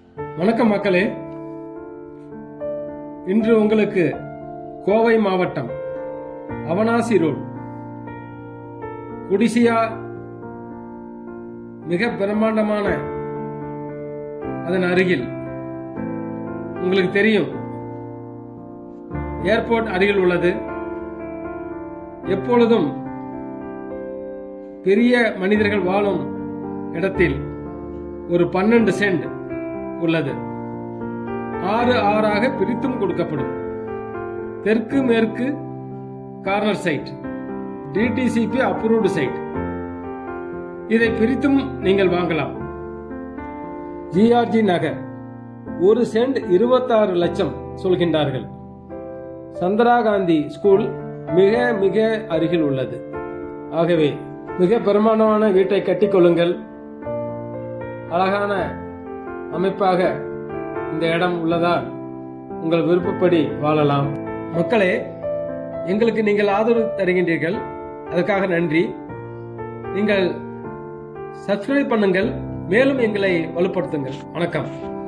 வணக்கம் மக்களே இன்று உங்களுக்கு கோவை மாவட்டம் அவனாசி ரோடு குடிசியா மிக பிரம்மாண்டமான அதன் அருகில் உங்களுக்கு தெரியும் ஏர்போர்ட் அருகில் உள்ளது எப்பொழுதும் பெரிய மனிதர்கள் வாழும் இடத்தில் ஒரு பன்னெண்டு சென்ட் உள்ளது ஆறு ஆறாக பிரித்தும் கொடுக்கப்படும் தெற்கு மேற்கு corner site DTCP approved site இதை பிரித்தும் நீங்கள் வாங்கலாம் ஜிஆர்ஜி நகர் ஒரு சென்ட் இருபத்தாறு லட்சம் சொல்கின்றார்கள் சந்திரா காந்தி ஸ்கூல் மிக மிக அருகில் உள்ளது ஆகவே மிக பிரமாண்டமான வீட்டை கட்டிக்கொள்ளுங்கள் அழகான அமைப்பாக இந்த இடம் உள்ளதால் உங்கள் விருப்பப்படி வாழலாம் மக்களே எங்களுக்கு நீங்கள் ஆதரவு தருகின்றீர்கள் அதுக்காக நன்றி நீங்கள் சப்ஸ்கிரைப் பண்ணுங்கள் மேலும் எங்களை வலுப்படுத்துங்கள் வணக்கம்